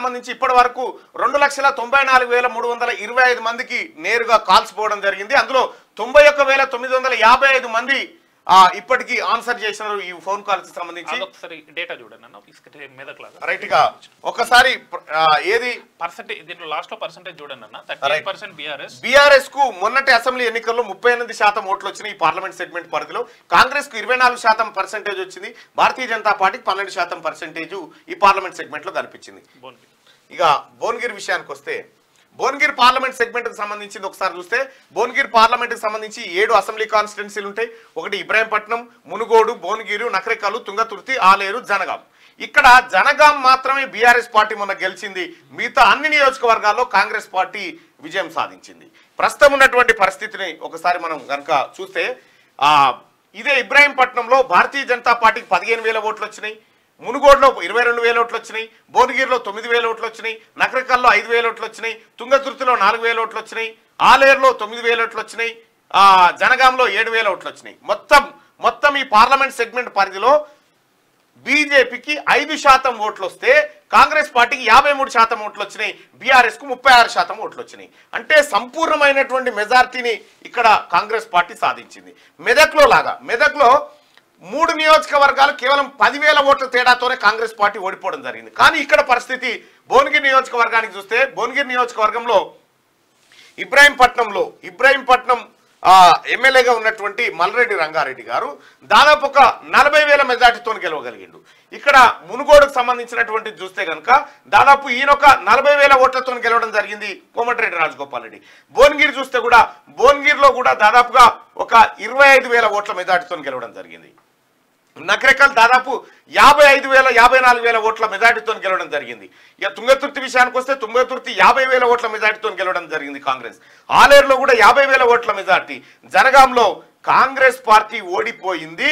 సంబంధించి ఇప్పటి వరకు రెండు లక్షల తొంభై నాలుగు వేల మూడు వందల ఇరవై ఐదు మందికి నేరుగా కాల్స్ పోవడం జరిగింది అందులో తొంభై ఒక్క వేల తొమ్మిది వందల యాభై ఐదు మంది ఆ, ఇప్పటికీ ఆన్సర్ చేసినారు ఈ ఫోన్ కాల్స్ సంబంధించి అదొకసారి డేటా చూడండి అన్న తీసుకుంటే మెదక్ లాగా రైట్ గా ఒకసారి ఆ, ఏది పర్సెంటేజ్ దీంట్లో లాస్ట్ లో పర్సెంటేజ్ చూడండి అన్న thirty Right. Percent BRS BRS కు మొన్నటి అసెంబ్లీ ఎన్నికల్లో ముప్పై ఎనిమిది శాతం ఓట్లు వచ్చినాయి ఈ పార్లమెంట్ సెగ్మెంట్ పరిధిలో కాంగ్రెస్ కు ఇరవై నాలుగు శాతం పర్సెంటేజ్ వచ్చింది భారతీయ జనతా పార్టీకి పన్నెండు శాతం పర్సెంటేజ్ ఈ పార్లమెంట్ సెగ్మెంట్ లో కనిపించింది బోన్కి ఇక భువనగిరి విషయానికి వస్తే భువనగిరి పార్లమెంట్ సెగ్మెంట్ కి సంబంధించింది ఒకసారి చూస్తే భువనగిరి పార్లమెంట్ కి సంబంధించి ఏడు అసెంబ్లీ కాన్స్టిట్యున్సీలు ఉంటాయి ఒకటి ఇబ్రాహీంపట్నం మునుగోడు భువనగిరి నకరికల్లు తుంగతుర్తి ఆలేరు జనగాం ఇక్కడ జనగాం మాత్రమే బీఆర్ఎస్ పార్టీ మొన్న గెలిచింది మిగతా అన్ని నియోజకవర్గాల్లో కాంగ్రెస్ పార్టీ విజయం సాధించింది ప్రస్తుతం ఉన్నటువంటి పరిస్థితిని ఒకసారి మనం కనుక చూస్తే ఆ ఇదే ఇబ్రాహీంపట్నంలో భారతీయ జనతా పార్టీకి పదిహేను వేల ఓట్లు వచ్చినాయి మునుగోడులో ఇరవై రెండు వేల ఓట్లు వచ్చినాయి భువనగిరిలో తొమ్మిది వేల ఓట్లు వచ్చినాయి నకరికల్లో ఐదు వేల ఓట్లు వచ్చినాయి తుంగతుర్తిలో నాలుగు వేల ఓట్లు వచ్చినాయి ఆలేరులో తొమ్మిది వేల ఓట్లు వచ్చినాయి ఆ, జనగాంలో ఏడు వేల ఓట్లు వచ్చినాయి మొత్తం మొత్తం ఈ పార్లమెంట్ సెగ్మెంట్ పరిధిలో బీజేపీకి ఐదు శాతం ఓట్లు వస్తే కాంగ్రెస్ పార్టీకి యాభై మూడు శాతం ఓట్లు వచ్చినాయి బీఆర్ఎస్ కు ముప్పై ఆరు శాతం ఓట్లు వచ్చినాయి అంటే సంపూర్ణమైనటువంటి మెజార్టీని ఇక్కడ కాంగ్రెస్ పార్టీ సాధించింది మెదక్లో లాగా మెదక్లో మూడు నియోజకవర్గాలు కేవలం పదివేల ఓట్ల తేడాతోనే కాంగ్రెస్ పార్టీ ఓడిపోవడం జరిగింది కానీ ఇక్కడ పరిస్థితి భువనగిరి నియోజకవర్గానికి చూస్తే భువనగిరి నియోజకవర్గంలో ఇబ్రాహీంపట్నంలో ఇబ్రాహీంపట్నం ఆ, ఎమ్మెల్యేగా ఉన్నటువంటి మల్రెడ్డి రంగారెడ్డి గారు దాదాపు ఒక నలభై వేల మెజార్టీతో గెలవగలిగిండు ఇక్కడ మునుగోడుకు సంబంధించినటువంటి చూస్తే కనుక దాదాపు ఈయన ఒక నలభై వేల ఓట్లతో గెలవడం జరిగింది కోమటిరెడ్డి రాజగోపాల్ రెడ్డి భువనగిరి చూస్తే కూడా భువనగిరిలో కూడా దాదాపుగా ఒక ఇరవై ఐదు వేల ఓట్ల మెజార్టీతో గెలవడం జరిగింది నకరేకల్ దాదాపు యాభై ఐదు వేల యాభై నాలుగు వేల ఓట్ల మెజార్టీతో గెలవడం జరిగింది ఇక తుంగతుర్తి విషయానికి వస్తే తుంగతుర్తి యాభై వేల ఓట్ల మెజార్టీతో గెలవడం జరిగింది కాంగ్రెస్ ఆలేరులో కూడా యాభై వేల ఓట్ల మెజార్టీ జనగాంలో కాంగ్రెస్ పార్టీ ఓడిపోయింది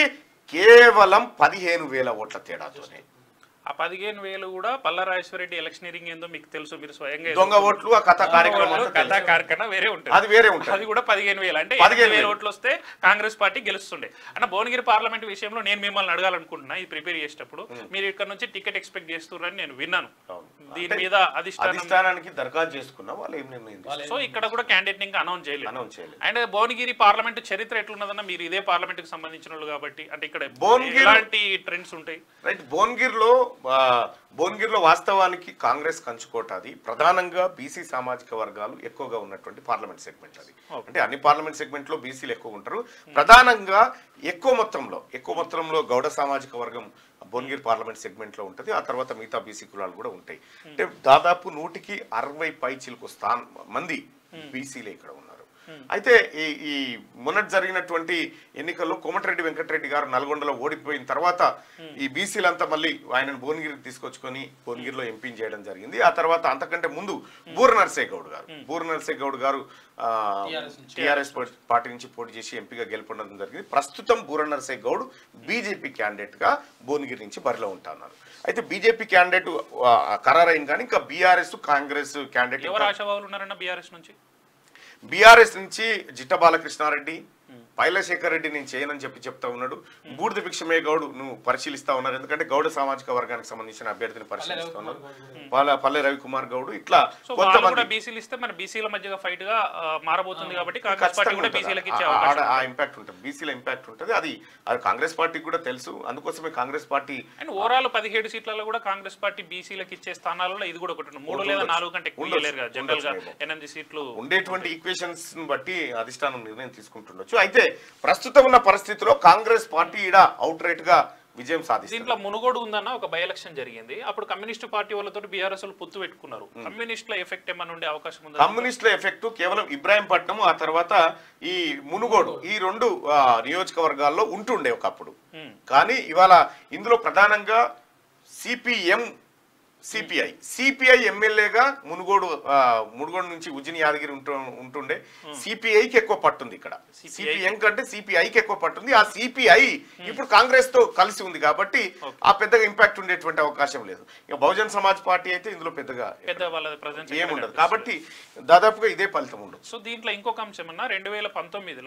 కేవలం పదిహేను వేల ఓట్ల తేడాతోనే ఆ పదిహేను వేలు కూడా పల్లరాజేశ్వరరెడ్డి ఎలక్షనీరింగ్ ఏందో మీకు తెలుసు మీరు స్వయంగా దొంగ ఓట్లు ఆ కథ కార్యక్రమం అంతా కథా తెలుసు. కార్యక్రమం వేరే ఉంటుంది అది వేరే ఉంటుంది అది కూడా పదిహేను వేలు అంటే 15,000 పదిహేను వేల ఓట్లు వస్తే కాంగ్రెస్ పార్టీ గెలుస్తుండే అన్న భువనగిరి పార్లమెంట్ విషయంలో నేను మిమ్మల్ని అడగాలనుకుంటున్నా ఇది ప్రిపేర్ చేసేటప్పుడు మీరు ఇక్కడ నుంచి టికెట్ ఎక్స్పెక్ట్ చేస్తున్నారని నేను విన్నాను అవును. దీని అంటే మీద అధిష్టానం అధిష్టానానికి దరఖాస్తు చేసుకున్నా వాళ్ళు ఏం నిర్ణయం తీసుకున్నారు? సో ఇక్కడ కూడా క్యాండిడేట్ ఇంకా అనౌన్స్ చేయలేదు అనౌన్స్ చేయలేదు అండ్ భువనగిరి పార్లమెంట్ చరిత్ర ఎట్లున్నదన్న మీరు ఇదే పార్లమెంట్ కి సంబంధించిన వాళ్ళు కాబట్టి అంటే ఇక్కడ భువనగిరి- ఎలాంటి ట్రెండ్స్ ఉంటాయి రైట్ భువనగిరిలో ఆ, భువనగిరిలో వాస్తవానికి కాంగ్రెస్ కంచుకోట అది ప్రధానంగా బీసీ సామాజిక వర్గాలు ఎక్కువగా ఉన్నటువంటి పార్లమెంట్ సెగ్మెంట్ అది అంటే అన్ని పార్లమెంట్ సెగ్మెంట్ లో బీసీలు ఎక్కువ ఉంటారు ప్రధానంగా ఎక్కువ మొత్తంలో ఎక్కువ మొత్తంలో గౌడ సామాజిక వర్గం భువనగిరి పార్లమెంట్ సెగ్మెంట్ లో ఉంటుంది ఆ తర్వాత మిగతా బీసీ కులాలు కూడా ఉంటాయి అంటే దాదాపు నూటికి అరవై పై చిలుకు స్థాన్ మంది బీసీలే ఇక్కడ ఉన్నారు అయితే ఈ ఈ మొన్నటి జరిగినటువంటి ఎన్నికల్లో కోమటిరెడ్డి వెంకటరెడ్డి గారు నల్గొండలో ఓడిపోయిన తర్వాత ఈ బీసీలంతా మళ్ళీ ఆయనను భువనగిరికి తీసుకొచ్చుకొని భువనగిరిలో ఎంపీని చేయడం జరిగింది ఆ తర్వాత అంతకంటే ముందు బూర నర్సే గౌడ్ గారు బూర నర్సే గౌడ్ గారు టిఆర్ఎస్ పార్టీ నుంచి పోటీ చేసి ఎంపీగా గెలుపొందడం జరిగింది ప్రస్తుతం బూర నర్సే గౌడ్ బీజేపీ క్యాండిడేట్ గా భువనగిరి నుంచి బరిలో ఉంటున్నారు అయితే బీజేపీ క్యాండిడేట్ ఖరారైంది కానీ ఇంకా బీఆర్ఎస్ కాంగ్రెస్ క్యాండిడేట్ ఎవరు ఆశావాహులు ఉన్నారన్న బీఆర్ఎస్ నుంచి బీఆర్ఎస్ నుంచి జిట్ట బాలకృష్ణారెడ్డి పైలశేఖర్ రెడ్డి నేను చేయనని చెప్పి చెప్తా ఉన్నాడు బూడిద భిక్షమే గౌడ్ నువ్వు పరిశీలిస్తా ఉన్నారు ఎందుకంటే గౌడ సామాజిక వర్గానికి సంబంధించిన అభ్యర్థిని పరిశీలిస్తా ఉన్నారు పల్లె పల్లె రవికుమార్ గౌడ్ ఇట్లా సో వాళ్ళు కూడా కొంతమంది బీసీలు ఇస్తే మన బీసీల మధ్యగా ఫైట్ గా ఆ, మారబోతుంది కాబట్టి కాంగ్రెస్ పార్టీ ఖచ్చితంగా కూడా ఉంటుంది. బీసీలకు ఇచ్చే ఆ- అవకాశం ఆడ- ఆ ఇంపాక్ట్ ఉంటుంది బీసీల ఇంపాక్ట్ ఉంటుంది అది అది కాంగ్రెస్ పార్టీకి కూడా తెలుసు అందుకోసమే కాంగ్రెస్ పార్టీ అండ్ ఓవరాల్ పదిహేడు సీట్లలో కూడా కాంగ్రెస్ పార్టీ బీసీలకు ఇచ్చే స్థానాలలో ఇది కూడా ఒకటి ఉంది. మూడు లేదా నాలుగు కంటే ఎక్కువ ఉండొచ్చు. ఇవ్వలేరు కదా జనరల్ గా ఉండొచ్చు. ఎనిమిది సీట్లు ఉండేటువంటి ఈక్వేషన్స్ బట్టి అధిష్టానం నిర్ణయం తీసుకుంటుండొచ్చు అయితే ప్రస్తుతం ఉన్న పరిస్థితిలో కాంగ్రెస్ పార్టీ ఈడ అవుట్ రైట్ గా విజయం సాధిస్తుంది దీంట్లో మునుగోడు ఉందన్న ఒక బై ఎలక్షన్ జరిగింది అప్పుడు కమ్యూనిస్ట్ పార్టీ వాళ్ళతో బీఆర్ఎస్ వాళ్ళు పొత్తు పెట్టుకున్నారు కమ్యూనిస్టుల ఎఫెక్ట్ ఏమైనా ఉండే అవకాశం ఉందా కమ్యూనిస్టుల ఎఫెక్ట్ కేవలం ఇబ్రాహీంపట్నం ఆ తర్వాత ఈ మునుగోడు ఈ రెండు ఆ, నియోజకవర్గాల్లో ఉంటుండే ఒకప్పుడు Hmm. కానీ ఇవాళ ఇందులో ప్రధానంగా సిపిఎం సిపిఐ సిపిఐ ఎమ్మెల్యేగా మునుగోడు ఆ, మునుగోడు నుంచి ఉజిని యాదగిరి ఉంటు ఉంటుండే సిపిఐకి ఎక్కువ పట్టుంది ఇక్కడ సిపిఎం కంటే సిపిఐకి ఎక్కువ పట్టుంది ఆ సిపిఐ ఇప్పుడు కాంగ్రెస్ తో కలిసి ఉంది కాబట్టి ఆ పెద్దగా ఇంపాక్ట్ ఉండేటువంటి అవకాశం లేదు ఇక బహుజన్ సమాజ్ పార్టీ అయితే ఇందులో పెద్దగా పెద్ద వాళ్ళ ప్రజెన్స్ ఏముండదు కాబట్టి దాదాపుగా ఇదే ఫలితం ఉండదు సో దీంట్లో ఇంకొక అంశం అన్న రెండు వేల పంతొమ్మిదిలో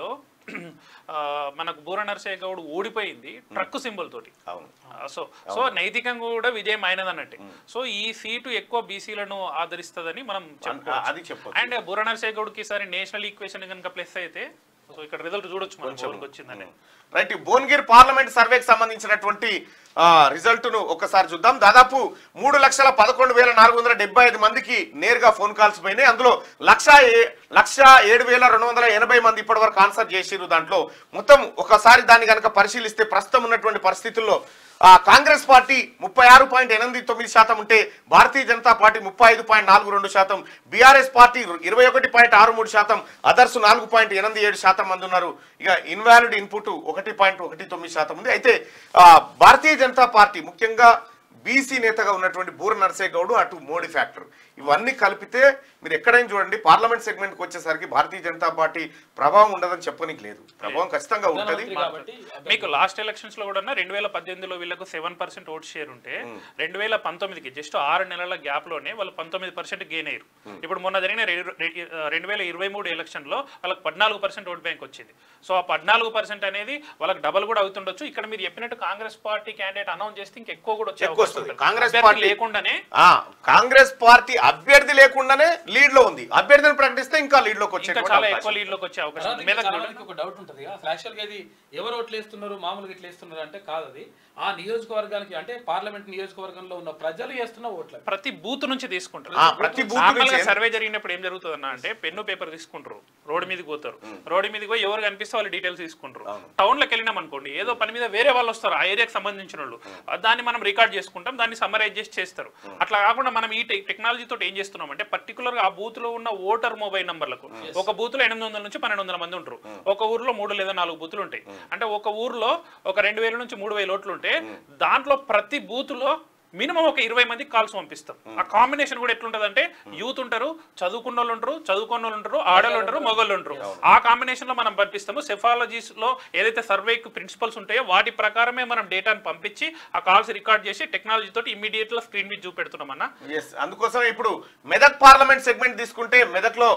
ఆ, మనకు బూర నరసయ్య గౌడ్ ఓడిపోయింది ట్రక్ సింబల్ తోటి అవును సో సో నైతికంగా కూడా విజయం అయినది అన్నట్టే సో ఈ సీటు ఎక్కువ బీసీలను ఆదరిస్తుందని మనం చెప్పుకోవచ్చు అది చెప్పొచ్చు అండ్ బుర్ర నరసయ్య గౌడ్కి ఈసారి నేషనల్ ఈక్వేషన్ కనుక ప్లస్ అయితే సో ఇక్కడ రిజల్ట్ చూడొచ్చు మనం బోర్డుకి వచ్చిందని రైట్ ఈ భువనగిరి పార్లమెంట్ సర్వేకి సంబంధించినటువంటి ఆ, రిజల్ట్ ను ఒకసారి చూద్దాం దాదాపు మూడు లక్షల పదకొండు వేల నాలుగు వందల డెబ్బై ఐదు మందికి నేరుగా ఫోన్ కాల్స్ పోయినాయి అందులో లక్ష ఏ- లక్ష ఏడు వేల రెండు వందల ఎనభై మంది ఇప్పటి వరకు ఆన్సర్ చేసిరు దాంట్లో మొత్తం ఒకసారి దాన్ని కనుక పరిశీలిస్తే ప్రస్తుతం ఉన్నటువంటి పరిస్థితుల్లో ఆ, కాంగ్రెస్ పార్టీ ముప్పై ఆరు పాయింట్ ఎనిమిది తొమ్మిది శాతం ఉంటే భారతీయ జనతా పార్టీ ముప్పై ఐదు పాయింట్ నాలుగు రెండు శాతం బీఆర్ఎస్ పార్టీ ఇరవై ఒకటి పాయింట్ ఆరు మూడు శాతం అదర్స్ నాలుగు పాయింట్ ఎనిమిది ఏడు శాతం మంది ఉన్నారు ఇక ఇన్వాలిడ్ ఇన్పుట్ ఒకటి పాయింట్ ఒకటి తొమ్మిది శాతం ఉంది అయితే ఆ, భారతీయ జనతా పార్టీ ముఖ్యంగా బీసీ నేతగా ఉన్నటువంటి బూర నరసే గౌడ్ అటు మోడీ ఫ్యాక్టర్ ఇవన్నీ కలిపితే మీరు ఎక్కడైనా చూడండి పార్లమెంట్ సెగ్మెంట్కి వచ్చేసరికి భారతీయ జనతా పార్టీ ప్రభావం ఉండదని చెప్పనికి లేదు ప్రభావం ఖచ్చితంగా ఉంటుంది ప్రధానమంత్రి కాబట్టి మీకు లాస్ట్ ఎలక్షన్స్ లో కూడా రెండు వేల పద్దెనిమిదిలో వీళ్ళకు సెవెన్ పర్సెంట్ ఓట్ షేర్ ఉంటే రెండు వేల పంతొమ్మిదికి జస్ట్ ఆరు నెలల గ్యాప్ లోనే వాళ్ళు పంతొమ్మిది పర్సెంట్ గెయిన్ అయ్యారు ఇప్పుడు మొన్న జరిగిన రె- రె- రెండు వేల ఇరవై మూడు ఎలక్షన్ లో వాళ్ళకి పద్నాలుగు పర్సెంట్ ఓట్ బ్యాంక్ వచ్చింది సో ఆ పద్నాలుగు పర్సెంట్ అనేది వాళ్ళకి డబల్ కూడా అవుతుండొచ్చు ఇక్కడ మీరు చెప్పినట్టు కాంగ్రెస్ పార్టీ క్యాండిడేట్ అనౌన్స్ చేస్తే ఇంకెక్కువ కూడా వచ్చే ఎక్కువ అవకాశం వస్తుంది. ఉంటుంది. కాంగ్రెస్ అభ్యర్థి పార్టీ- లేకుండానే ఆ కాంగ్రెస్ పార్టీ అభ్యర్థి లేకుండానే లీడ్ లో ఉంది అభ్యర్థిని ప్రకటిస్తే ఇంకా లీడ్ లోకి ఇంకా వచ్చేటువంటి చాలా అవకాశం. ఎక్కువ లీడ్ లోకి వచ్చే అవకాశం తర్వాత ఉంది ఇంకా మెదక్ చాలా కూడా మందికి ఒక డౌట్ ఉంటుంది అసలు యాక్చువల్గా ఇది ఎవరు ఓట్లు వేస్తున్నారు మామూలుగా ఇట్లా వేస్తున్నారు అంటే కాదు అది ఆ నియోజకవర్గానికి అంటే పార్లమెంట్ నియోజకవర్గంలో ఉన్న ప్రజలు వేస్తున్న ఓట్ల ప్రతి బూత్ నుంచి తీసుకుంటారు ఆ, ప్రతి బూత్ నార్మల్ గా నుంచి సర్వే జరిగినప్పుడు ఏం జరుగుతుందన్న అంటే పెన్ను పేపర్ తీసుకుంటారు రోడ్డు మీదకి పోతారు రోడ్డు మీదకి పోయి ఎవరు కనిపిస్తే వాళ్ళు డీటెయిల్స్ తీసుకుంటారు టౌన్ లోకి వెళ్ళినాం అనుకోండి ఏదో పని మీద వేరే వాళ్ళు వస్తారు ఆ ఏరియాకి సంబంధించిన వాళ్ళు ఆ, దాన్ని మనం రికార్డ్ చేసుకుంటాం దాన్ని సమ్మరైజ్ చేసి చేస్తారు అట్లా కాకుండా మనం ఈ టెక్నాలజీ తోటి ఏం చేస్తున్నాం అంటే పర్టికులర్ గా ఆ బూత్ లో ఉన్న ఓటర్ మొబైల్ నంబర్లకు ఒక బూత్ లో ఎనిమిది వందల నుంచి పన్నెండు వందల మంది ఉంటారు ఒక ఊర్లో మూడు లేదా నాలుగు బూతులు ఉంటాయి అంటే ఒక ఊర్లో ఒక రెండు వేల నుంచి మూడు వేల ఓట్లు ఉంటే దాంట్లో ప్రతి బూత్ లో మినిమం ఒక ఇరవై మందికి కాల్స్ పంపిస్తాం ఆ కాంబినేషన్ కూడా ఎట్లుంటది అంటే యూత్ ఉంటారు చదువుకున్న వాళ్ళు ఉంటారు చదువుకున్న వాళ్ళు ఉంటారు ఆడవాళ్ళు ఉంటారు మగవాళ్ళు ఉంటారు ఆ కాంబినేషన్ లో మనం పంపిస్తాము సెఫాలజీస్ లో ఏదైతే సర్వేకి ప్రిన్సిపల్స్ ఉంటాయో వాటి ప్రకారమే మనం డేటాను పంపించి ఆ కాల్స్ రికార్డ్ చేసి టెక్నాలజీ తోటి ఇమీడియట్ గా స్క్రీన్ మీద చూపెడుతున్నాం అన్న ఎస్ అందుకోసం ఇప్పుడు మెదక్ పార్లమెంట్ సెగ్మెంట్ తీసుకుంటే మెదక్ లో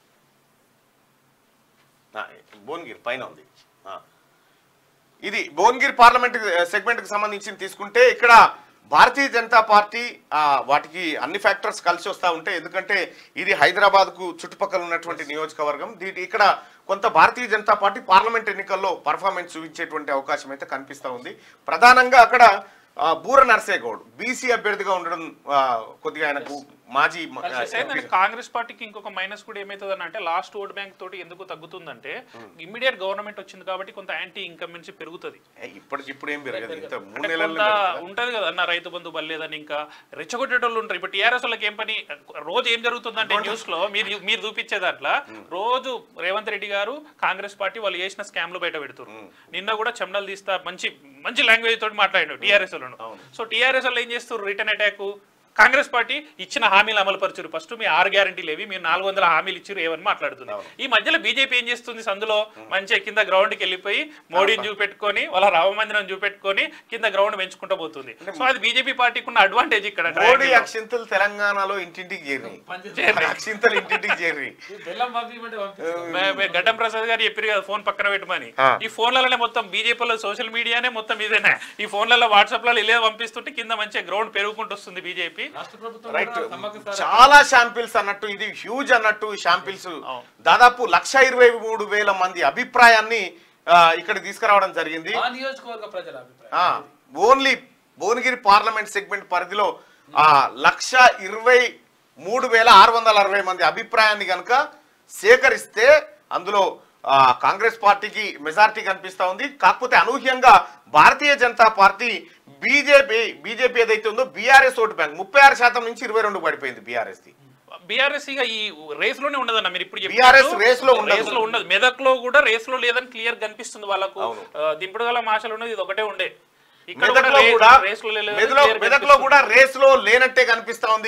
భువనగిరి పైన ఉంది ఆ. ఇది భువనగిరి పార్లమెంట్ సెగ్మెంట్ కి సంబంధించి తీసుకుంటే ఇక్కడ భారతీయ జనతా పార్టీ ఆ, వాటికి అన్ని ఫ్యాక్టర్స్ కలిసి వస్తూ ఉంటాయి ఎందుకంటే ఇది హైదరాబాద్ కు చుట్టుపక్కల ఉన్నటువంటి నియోజకవర్గం దీని ఇక్కడ కొంత భారతీయ జనతా పార్టీ పార్లమెంట్ ఎన్నికల్లో పర్ఫార్మెన్స్ చూపించేటువంటి అవకాశం అయితే కనిపిస్తూ ఉంది ప్రధానంగా అక్కడ ఆ, బూర నర్సే గౌడ్ బీసీ అభ్యర్థిగా ఉండడం ఆ, కొద్దిగా ఆయనకు మాజీ మ- ఏంటంటే కాంగ్రెస్ పార్టీకి ఇంకొక మైనస్ కూడా ఏమైతుంది అంటే లాస్ట్ ఓట్ బ్యాంక్ తోటి ఎందుకు తగ్గుతుందంటే ఇమ్మీడియట్ గవర్నమెంట్ వచ్చింది కాబట్టి కొంత యాంటీ ఇన్కమెన్సీ పెరుగుతుంది ఏ, ఇప్పటికి ఇప్పుడు ఏం పెరగదు ఇంత మూడు అంటే నెలల్లో కొంత పెరుగుతుందా? ఉంటది కదా అన్న రైతు బంధు బల్లేదని ఇంకా రెచ్చగొట్టేటోళ్ళు ఉంటారు ఇప్పుడు టీఆర్ఎస్ వాళ్ళకి ఏం పని రోజు ఏం జరుగుతుందంటే న్యూస్ లో మీరు మీరు చూపించే దాంట్లో రోజు రేవంత్ రెడ్డి గారు కాంగ్రెస్ పార్టీ వాళ్ళు చేసిన స్కామ్ లో బయట పెడుతున్నారు నిన్న కూడా చెమడలు తీస్తా మంచి మంచి లాంగ్వేజ్ తోటి మాట్లాడారు టీఆర్ఎస్ వాళ్ళు సో టీఆర్ఎస్ వాళ్ళు ఏం చేస్తారు రిటర్న్ అటాక్ కాంగ్రెస్ పార్టీ ఇచ్చిన హామీలు అమలు పరచురు ఫస్ట్ మీ ఆరు గ్యారంటీలు ఏవి మీరు నాలుగు వందల హామీలు ఇచ్చారు ఏమని మాట్లాడుతుంది ఈ మధ్యలో బీజేపీ ఏం చేస్తుంది సందులో మంచిగా కింద గ్రౌండ్ కి వెళ్ళిపోయి మోడీని చూపెట్టుకొని వాళ్ళ రామ మందిరం చూపెట్టుకొని కింద గ్రౌండ్ పెంచుకుంటూ పోతుంది సో అది బీజేపీ పార్టీకి ఉన్న అడ్వాంటేజ్ ఇక్కడ మోడీ triangle లో. అక్షింతలు తెలంగాణలో ఇంటింటికి చేరి పనిచేస్తారు అక్షింతలు ఇంటింటికి చేరి బెల్లం పంపించమంటే పంపిస్తారు మే- మే- గడ్డం ప్రసాద్ గారు చెప్పారు కదా ఫోన్ పక్కన పెట్టమని ఆ. ఈ ఫోన్లలోనే మొత్తం బీజేపీలో సోషల్ మీడియానే మొత్తం ఇదేనే ఈ ఫోన్లలో వాట్సాప్ లో ఇలా పంపిస్తుంటే కింద మంచిగా గ్రౌండ్ పెరుగుకుంటూ వస్తుంది బీజేపీ రాష్ట్ర ప్రభుత్వం రైట్ కూడా సమ్మక్క సార్ చాలా షాంపిల్స్ అన్నట్టు ఇది హ్యూజ్ అన్నట్టు షాంపిల్స్ దాదాపు లక్ష ఇరవై మూడు వేల మంది అభిప్రాయాన్ని ఆ, ఇక్కడ తీసుకురావడం జరిగింది ఆ నియోజకవర్గ ప్రజల అభిప్రాయం ఓన్లీ భువనగిరి పార్లమెంట్ సెగ్మెంట్ పరిధిలో ఆ లక్ష ఇరవై మూడు వేల ఆరు వందల అరవై మంది అభిప్రాయాన్ని కనుక సేకరిస్తే అందులో ఆ, కాంగ్రెస్ పార్టీకి మెజారిటీ కనిపిస్తా ఉంది కాకపోతే అనూహ్యంగా Bharatiya Janata party BJP BJP ఏదైతే ఉందో బీఆర్ఎస్ ఓటు బ్యాంక్ ముప్పై ఆరు శాతం నుంచి ఇరవై రెండు పడిపోయింది బీఆర్ఎస్ ది బీఆర్ఎస్ ఇక ఈ రేస్ లోనే ఉండదన్న మీరు ఇప్పుడు BRS race లో ఉండదు. రేస్ లో ఉండదు మెదక్ లో కూడా రేస్ లో లేదని క్లియర్ కనిపిస్తుంది వాళ్ళకు అవును. ఆ, దింపుడు గల మాటలు ఉన్నది ఇది ఒకటే ఉండే ఇక్కడ మెదక్లో రే- కూడా రేస్ లో లేదని మెదలో clear మెదక్లో కనిపిస్తుంది. కూడా రేస్ లో లేనట్టే కనిపిస్తా ఉంది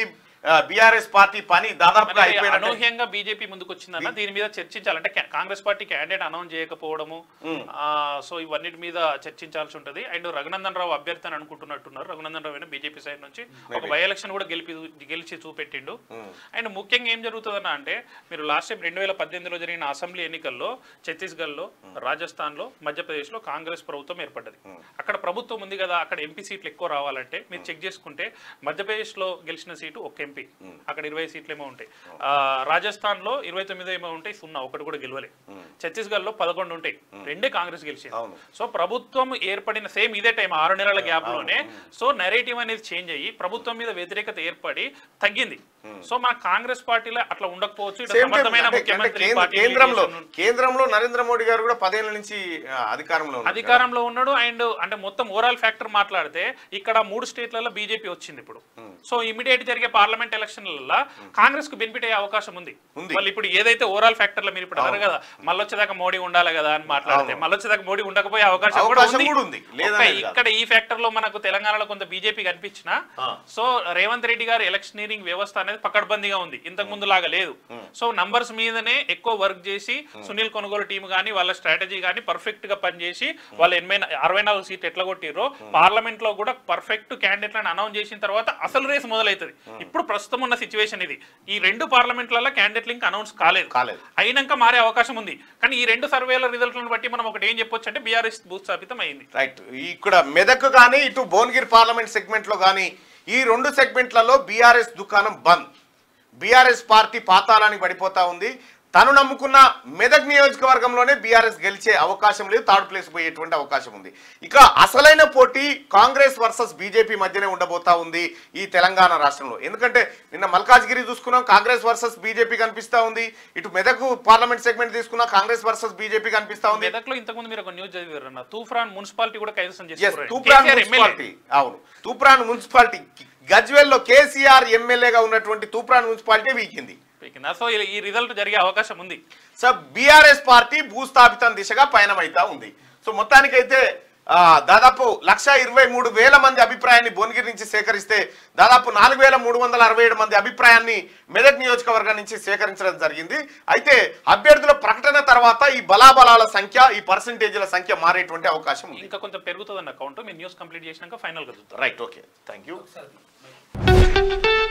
బీఆర్ఎస్ పార్టీ పని దాదాపుగా మరి అయిపోయినట్టే అనూహ్యంగా బీజేపీ ముందుకు వచ్చిందన్న దీని మీద చర్చించాలంటే కా- కాంగ్రెస్ పార్టీ క్యాండిడేట్ అనౌన్స్ చేయకపోవడము ఆ, సో ఇవన్నిటి మీద చర్చించాల్సి ఉంటది అండ్ రఘునందన్ రావు అభ్యర్థి అని అనుకుంటున్నట్టున్నారు రఘునందన్ రావు బీజేపీ సైడ్ నుంచి ఒక బై ఎలక్షన్ కూడా గెలిపి గెలిచి చూపెట్టిండు అండ్ ముఖ్యంగా ఏం జరుగుతుందన్న అంటే మీరు లాస్ట్ టైం రెండు వేల పద్దెనిమిదిలో జరిగిన అసెంబ్లీ ఎన్నికల్లో ఛత్తీస్గఢ్లో రాజస్థాన్లో మధ్యప్రదేశ్లో కాంగ్రెస్ ప్రభుత్వం ఏర్పడ్డది అక్కడ ప్రభుత్వం ఉంది కదా అక్కడ ఎంపీ సీట్లు ఎక్కువ రావాలంటే మీరు చెక్ చేసుకుంటే మధ్యప్రదేశ్లో గెలిచిన సీటు ఒక ఎంపీ అక్కడ ఇరవై సీట్లు ఏమో ఉంటాయి ఆ, రాజస్థాన్లో ఇరవై తొమ్మిది ఏమో ఉంటాయి సున్నా ఒకటి కూడా గెలవలే ఛత్తీస్గఢ్లో పదకొండు ఉంటాయి రెండే కాంగ్రెస్ గెలిచింది అవును. సో ప్రభుత్వం ఏర్పడిన సేమ్ ఇదే టైం ఆరు నెలల గ్యాప్ లోనే సో నెరేటివ్ అనేది చేంజ్ అయ్యి ప్రభుత్వం మీద వ్యతిరేకత ఏర్పడి తగ్గింది సో మన కాంగ్రెస్ పార్టీలో అట్లా ఉండకపోవచ్చు ఇటు Same time సమర్థమైన అంటే- అంటే ముఖ్యమంత్రి కేంద్ర- పార్టీ కేంద్రంలో litigation కేంద్రంలో నరేంద్ర మోడీ గారు కూడా పదేళ్ల నుంచి ఆ, అధికారంలో ఉన్నారు కదా. అధికారంలో ఉన్నాడు అండ్ అంటే మొత్తం ఓవరాల్ ఫ్యాక్టర్ మాట్లాడితే ఇక్కడ మూడు స్టేట్లలో బీజేపీ వచ్చింది ఇప్పుడు సో ఇమీడియట్ జరిగే పార్లమెంట్ ఎలక్షన్లలో కాంగ్రెస్ కు బెనిఫిట్ అయ్యే అవకాశం ఉంది ఉంది. మళ్ళీ ఇప్పుడు ఏదైతే ఓవరాల్ ఫ్యాక్టర్ లో మీరు ఇప్పుడు అన్నారు కదా మళ్ళీ వచ్చేదాకా మోడీ ఉండాలి కదా అని మాట్లాడితే మళ్ళీ వచ్చేదాకా మోడీ ఉండకపోయే అవకాశం కూడా అవకాశం ఉంది కూడా ఉంది. లేదనేది ఒక్క కాదు. ఇక్కడ ఈ ఫ్యాక్టర్ లో మనకు తెలంగాణలో కొంత బీజేపీ కనిపించినా ఆ. సో రేవంత్ రెడ్డి గారి ఎలక్షనీరింగ్ వ్యవస్థ అనేది పకడ్బందీగా ఉంది ఇంతకు ముందు లాగా లేదు సో నంబర్స్ మీదనే ఎక్కువ వర్క్ చేసి సునీల్ కొనుగోలు టీం గానీ వాళ్ళ స్ట్రాటజీ గానీ పర్ఫెక్ట్ గా పనిచేసి వాళ్ళు ఎనభై అరవై నాలుగు సీట్లు ఎట్లా కొట్టిరో పార్లమెంట్ లో కూడా పర్ఫెక్ట్ క్యాండిడేట్లను అనౌన్స్ చేసిన తర్వాత అసలు రేస్ మొదలవుతుంది ఇప్పుడు ప్రస్తుతం ఉన్న సిచ్యువేషన్ ఇది ఈ రెండు పార్లమెంట్లలో క్యాండిడేట్ లింక్ అనౌన్స్ కాలేదు కాలేదు. అయినాక మారే అవకాశం ఉంది కానీ ఈ రెండు సర్వేల రిజల్ట్లను బట్టి మనం ఒకటి ఏం చెప్పొచ్చు అంటే బీఆర్ఎస్ భూస్థాపితం అయింది రైట్ ఇక్కడ మెదక్ కానీ ఇటు భువనగిరి పార్లమెంట్ సెగ్మెంట్ లో కానీ ఈ రెండు సెగ్మెంట్లలో బీఆర్ఎస్ దుకాణం బంద్ బీఆర్ఎస్ పార్టీ పాతాళానికి పడిపోతా ఉంది తను నమ్ముకున్న మెదక్ నియోజకవర్గంలోనే బీఆర్ఎస్ గెలిచే అవకాశం లేదు థర్డ్ ప్లేస్ పోయేటువంటి అవకాశం ఉంది ఇక అసలైన పోటీ కాంగ్రెస్ వర్సెస్ బీజేపీ మధ్యనే ఉండబోతా ఉంది ఈ తెలంగాణ రాష్ట్రంలో ఎందుకంటే నిన్న మల్కాజ్గిరి చూసుకున్నాం కాంగ్రెస్ వర్సెస్ బీజేపీ కనిపిస్తా ఉంది ఇటు మెదక్ పార్లమెంట్ సెగ్మెంట్ తీసుకున్నా కాంగ్రెస్ వర్సెస్ బీజేపీ కనిపిస్తా ఉంది మెదక్ లో ఇంతకుముందు మీరు ఒక న్యూస్ చదివారు అన్న తూఫ్రాన్ మున్సిపాలిటీ కూడా కైవసం ఎస్ చేసుకున్నారు తూప్రాన్ కేసీఆర్ ఎమ్మెల్యే మున్సిపాలిటీ అవును తూప్రాన్ మున్సిపాలిటీ గజ్వేల్లో కేసీఆర్ ఎమ్మెల్యేగా ఉన్నటువంటి తూప్రాన్ మున్సిపాలిటీ వీకింది పీకిందా? సో ఈ- ఈ రిజల్ట్ జరిగే అవకాశం ఉంది సో బీఆర్ఎస్ పార్టీ భూస్థాపితం దిశగా పయనమైతా ఉంది సో మొత్తానికైతే ఆ, దాదాపు లక్ష ఇరవై మూడు వేల మంది అభిప్రాయాన్ని భువనగిరి నుంచి సేకరిస్తే దాదాపు నాలుగు వేల మూడు వందల అరవై ఏడు మంది అభిప్రాయాన్ని మెదక్ నియోజకవర్గం నుంచి సేకరించడం జరిగింది అయితే అభ్యర్థుల ప్రకటన తర్వాత ఈ బలాబలాల సంఖ్య ఈ పర్సంటేజ్ల సంఖ్య మారేటువంటి అవకాశం ఉంది ఇంకా కొంచెం పెరుగుతుంది అన్న అకౌంట్ మీరు న్యూస్ కంప్లీట్ చేసినాక ఫైనల్ గా చూద్దాం రైట్ ఓకే థ్యాంక్ యూ ఒకసారి